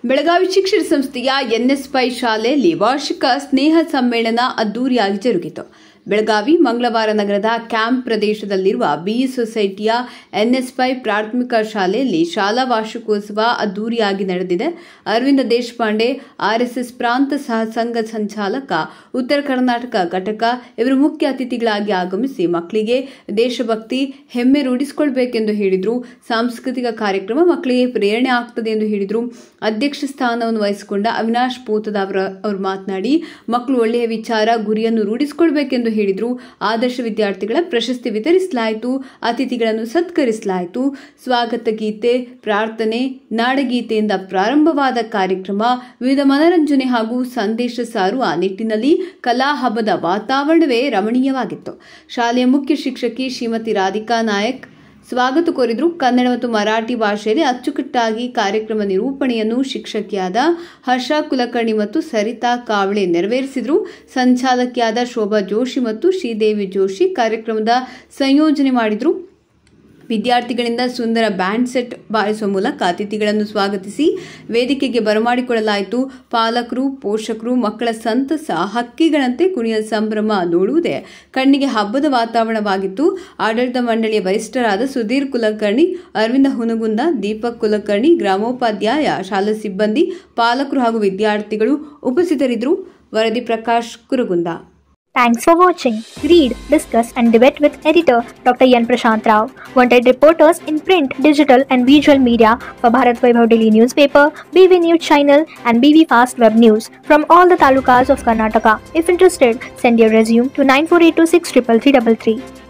ಬೆಳಗಾವಿ ಶಿಕ್ಷಣ ಸಂಸ್ಥೆಯ N S pi ಶಾಲೆಯಲ್ಲಿ ವಾರ್ಷಿಕ ಸ್ನೇಹ ಸಮ್ಮೇಳನ ಅದ್ದೂರಿಯಾಗಿ ಜರುಗಿತು ಬೆಳಗಾವಿ ಮಂಗಳವಾರ ನಗರದ ಕ್ಯಾಂಪ್ ಪ್ರದೇಶದಲ್ಲಿರುವ ಬಿಇ ಸೊಸೈಟಿಯ ಎನ್ಎಸ್ ಪೈ ಪ್ರಾಥಮಿಕ ಶಾಲೆಯಲ್ಲಿ ಶಾಲಾ ವಾರ್ಷಿಕೋತ್ಸವ ಅದ್ದೂರಿಯಾಗಿ ನಡೆದಿದೆ ಅರವಿಂದ ದೇಶಪಾಂಡೆ ಆರ್ಎಸ್ಎಸ್ ಪ್ರಾಂತ ಸಹ ಸಂಘ ಸಂಚಾಲಕ ಉತ್ತರ ಕರ್ನಾಟಕ ಘಟಕ ಇವರು ಮುಖ್ಯ ಅತಿಥಿಗಳಾಗಿ ಆಗಮಿಸಿ ಮಕ್ಕಳಿಗೆ ದೇಶಭಕ್ತಿ ಹೆಮ್ಮೆ ರೂಢಿಸಿಕೊಳ್ಬೇಕೆಂದು ಹೇಳಿದರು ಸಾಂಸ್ಕೃತಿಕ ಕಾರ್ಯಕ್ರಮ ಮಕ್ಕಳಿಗೆ ಪ್ರೇರಣೆ ಆಗ್ತದೆ ಎಂದು ಹೇಳಿದರು ಅಧ್ಯಕ್ಷ ಸ್ಥಾನವನ್ನು ವಹಿಸಿಕೊಂಡ ಅವಿನಾಶ್ ಪೋತದ ಅವರ ಅವರು ಮಾತನಾಡಿ ಮಕ್ಕಳು ಒಳ್ಳೆಯ ವಿಚಾರ ಗುರಿಯನ್ನು ರೂಢಿಸಿಕೊಳ್ಬೇಕೆಂದು ಹೇಳಿದರು ಆದರ್ಶ ವಿದ್ಯಾರ್ಥಿಗಳ ಪ್ರಶಸ್ತಿ ವಿತರಿಸಲಾಯಿತು ಅತಿಥಿಗಳನ್ನು ಸತ್ಕರಿಸಲಾಯಿತು ಸ್ವಾಗತ ಗೀತೆ ಪ್ರಾರ್ಥನೆ ನಾಡಗೀತೆಯಿಂದ ಪ್ರಾರಂಭವಾದ ಕಾರ್ಯಕ್ರಮ ವಿವಿಧ ಮನರಂಜನೆ ಹಾಗೂ ಸಂದೇಶ ಸಾರುವ ನಿಟ್ಟಿನಲ್ಲಿ ಕಲಾ ಹಬ್ಬದ ವಾತಾವರಣವೇ ರಮಣೀಯವಾಗಿತ್ತು ಶಾಲೆಯ ಮುಖ್ಯ ಶಿಕ್ಷಕಿ ಶ್ರೀಮತಿ ರಾಧಿಕಾ ನಾಯಕ್ ಸ್ವಾಗತ ಕೋರಿದ್ರು ಕನ್ನಡ ಮತ್ತು ಮರಾಠಿ ಭಾಷೆಯಲ್ಲಿ ಅಚ್ಚುಕಟ್ಟಾಗಿ ಕಾರ್ಯಕ್ರಮ ನಿರೂಪಣೆಯನ್ನು ಶಿಕ್ಷಕಿಯಾದ ಹರ್ಷ ಕುಲಕರ್ಣಿ ಮತ್ತು ಸರಿತಾ ಕಾವಳೆ ನೆರವೇರಿಸಿದ್ರು ಸಂಚಾಲಕಿಯಾದ ಶೋಭಾ ಜೋಶಿ ಮತ್ತು ಶ್ರೀದೇವಿ ಜೋಶಿ ಕಾರ್ಯಕ್ರಮದ ಸಂಯೋಜನೆ ಮಾಡಿದ್ರು ವಿದ್ಯಾರ್ಥಿಗಳಿಂದ ಸುಂದರ ಬ್ಯಾಂಡ್ ಸೆಟ್ ಬಾರಿಸುವ ಮೂಲಕ ಅತಿಥಿಗಳನ್ನು ಸ್ವಾಗತಿಸಿ ವೇದಿಕೆಗೆ ಬರಮಾಡಿಕೊಳ್ಳಲಾಯಿತು ಪಾಲಕರು ಪೋಷಕರು ಮಕ್ಕಳ ಸಂತಸ ಹಕ್ಕಿಗಳಂತೆ ಕುಣಿಯ ಸಂಭ್ರಮ ನೋಡುವುದೇ ಕಣ್ಣಿಗೆ ಹಬ್ಬದ ವಾತಾವರಣವಾಗಿತ್ತು ಆಡಳಿತ ಮಂಡಳಿಯ ವರಿಷ್ಠರಾದ ಸುಧೀರ್ ಕುಲಕರ್ಣಿ ಅರವಿಂದ ಹುನಗುಂದ ದೀಪಕ್ ಕುಲಕರ್ಣಿ ಗ್ರಾಮೋಪಾಧ್ಯಾಯ ಶಾಲಾ ಸಿಬ್ಬಂದಿ ಪಾಲಕರು ಹಾಗೂ ವಿದ್ಯಾರ್ಥಿಗಳು ಉಪಸ್ಥಿತರಿದ್ದರು ವರದಿ Prakash ಕುರುಗುಂದ Thanks for watching. Read, discuss, and debate with editor Dr. Yan Prashant Rao. Wanted reporters in print, digital, and visual media for Bharat Vaibhav Daily newspaper, BV News channel, and BV Fast Web News from all the talukas of Karnataka. If interested, send your resume to 9482633333.